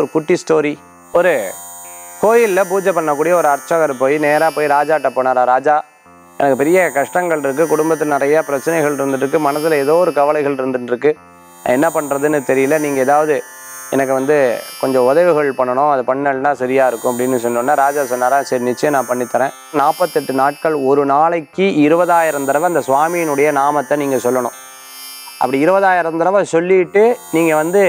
ஒரு குட்டி ஸ்டோரி ஒரு கோயிலில் பூஜை பண்ணக்கூடிய ஒரு அர்ச்சகர் போய் நேராக போய் ராஜாட்ட போனாரா ராஜா எனக்கு பெரிய கஷ்டங்கள் இருக்குது குடும்பத்தில் நிறைய பிரச்சனைகள் இருந்துட்டு இருக்கு மனதில் ஏதோ ஒரு கவலைகள் இருந்துட்டு இருக்கு நான் என்ன பண்ணுறதுன்னு தெரியல நீங்கள் ஏதாவது எனக்கு வந்து கொஞ்சம் உதவிகள் பண்ணணும் அது பண்ணலைன்னா சரியாக இருக்கும் அப்படின்னு சொன்னோன்னே ராஜா சொன்னாரா சரி நிச்சயம் நான் பண்ணித்தரேன் நாற்பத்தெட்டு நாட்கள் ஒரு நாளைக்கு இருபதாயிரம் தடவை அந்த சுவாமியினுடைய நாமத்தை நீங்கள் சொல்லணும் அப்படி இருபதாயிரம் தடவை சொல்லிட்டு நீங்கள் வந்து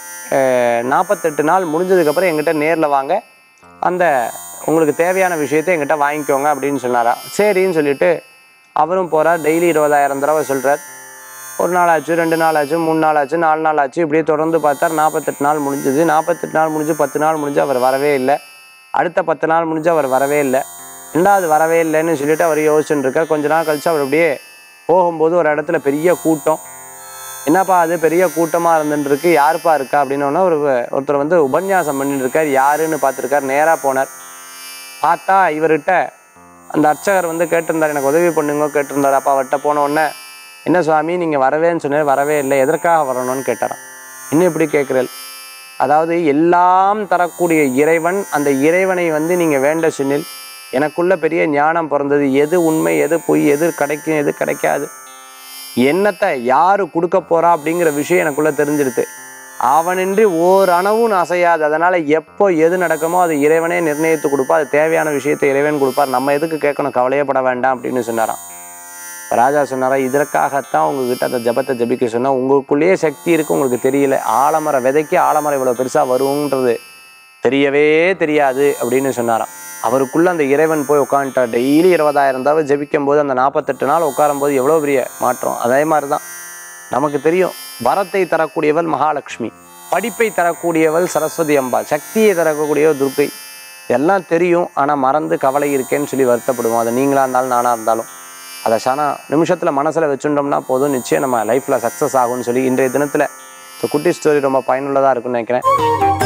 நாற்பத்தெட்டு நாள் முடிஞ்சதுக்கப்புறம் எங்கிட்ட நேரில் வாங்க அந்த உங்களுக்கு தேவையான விஷயத்தை எங்கிட்ட வாங்கிக்கோங்க அப்படின்னு சொன்னாராம் சரின்னு சொல்லிட்டு அவரும் போகிறார் டெய்லி இருபதாயிரம் தடவை சொல்கிறார் ஒரு நாள் ஆச்சு ரெண்டு நாள் ஆச்சு மூணு நாள் ஆச்சு நாலு நாள் ஆச்சு இப்படியே தொடர்ந்து பார்த்தார் நாற்பத்தெட்டு நாள் முடிஞ்சது நாற்பத்தெட்டு நாள் முடிஞ்சு பத்து நாள் முடிஞ்சு அவர் வரவே இல்லை அடுத்த பத்து நாள் முடிஞ்சு அவர் வரவே இல்லை ரெண்டாவது வரவே இல்லைன்னு சொல்லிட்டு அவர் யோசிச்சுட்டு இருக்கார் கொஞ்ச நாள் கழிச்சு அவர் அப்படியே போகும்போது ஒரு இடத்துல பெரிய கூட்டம் என்னப்பா அது பெரிய கூட்டமாக இருந்துட்டு இருக்கு யாருப்பா இருக்கா அப்படின்னோடனே ஒரு ஒருத்தர் வந்து உபன்யாசம் பண்ணிட்டு இருக்கார் யாருன்னு பார்த்துருக்கார் நேராக போனார் பார்த்தா இவர்கிட்ட அந்த அர்ச்சகர் வந்து கேட்டிருந்தார் எனக்கு உதவி பண்ணுங்க கேட்டிருந்தார் அப்பா அவர்கிட்ட போன உடனே என்ன சுவாமி நீங்கள் வரவேன்னு சொன்னார் வரவே இல்லை எதற்காக வரணும்னு கேட்டாராம் இன்னும் இப்படி கேட்குறேன் அதாவது எல்லாம் தரக்கூடிய இறைவன் அந்த இறைவனை வந்து நீங்கள் வேண்ட சொன்னில் எனக்குள்ள பெரிய ஞானம் பிறந்தது எது உண்மை எது பொய் எது கிடைக்கும் எது கிடைக்காது என்னத்தை யாரு கொடுக்க போறா அப்படிங்கிற விஷயம் எனக்குள்ள தெரிஞ்சிடுது அவனின்றி ஓர் அணவும் அசையாது அதனால எப்போ எது நடக்குமோ அது இறைவனே நிர்ணயித்து கொடுப்பா அது தேவையான விஷயத்தை இறைவன் கொடுப்பார் நம்ம எதுக்கு கேட்கணும் கவலையப்பட வேண்டாம் அப்படின்னு சொன்னாராம் இப்ப ராஜா சொன்னாரா இதற்காகத்தான் உங்ககிட்ட அந்த ஜபத்தை ஜபிக்க சொன்னா உங்களுக்குள்ளேயே சக்தி இருக்கு உங்களுக்கு தெரியல ஆலமர விதைக்கு ஆலமரம் இவ்வளவு பெருசா வரும்ன்றது தெரியவே தெரியாது அப்படின்னு சொன்னாராம் அவருக்குள்ள அந்த இறைவன் போய் உட்காந்துட்டார் டெய்லி இருபதாயிரம் தடவை ஜெபிக்கும் போது அந்த நாற்பத்தெட்டு நாள் உட்காரும் போது எவ்வளோ பெரிய மாற்றம் அதே மாதிரி தான் நமக்கு தெரியும் வரத்தை தரக்கூடியவள் மகாலட்சுமி படிப்பை தரக்கூடியவள் சரஸ்வதி அம்பாள் சக்தியை தரக்கூடியவள் துர்க்கை எல்லாம் தெரியும் ஆனால் மறந்து கவலை இருக்கேன்னு சொல்லி வருத்தப்படுவோம் அது நீங்களா இருந்தாலும் நானாக இருந்தாலும் அதை சானா நிமிஷத்தில் மனசில் வச்சுட்டோம்னா போதும் நிச்சயம் நம்ம லைஃப்பில் சக்ஸஸ் ஆகும்னு சொல்லி இன்றைய தினத்தில் இந்த குட்டி ஸ்டோரி ரொம்ப பயனுள்ளதாக இருக்கும்னு நினைக்கிறேன்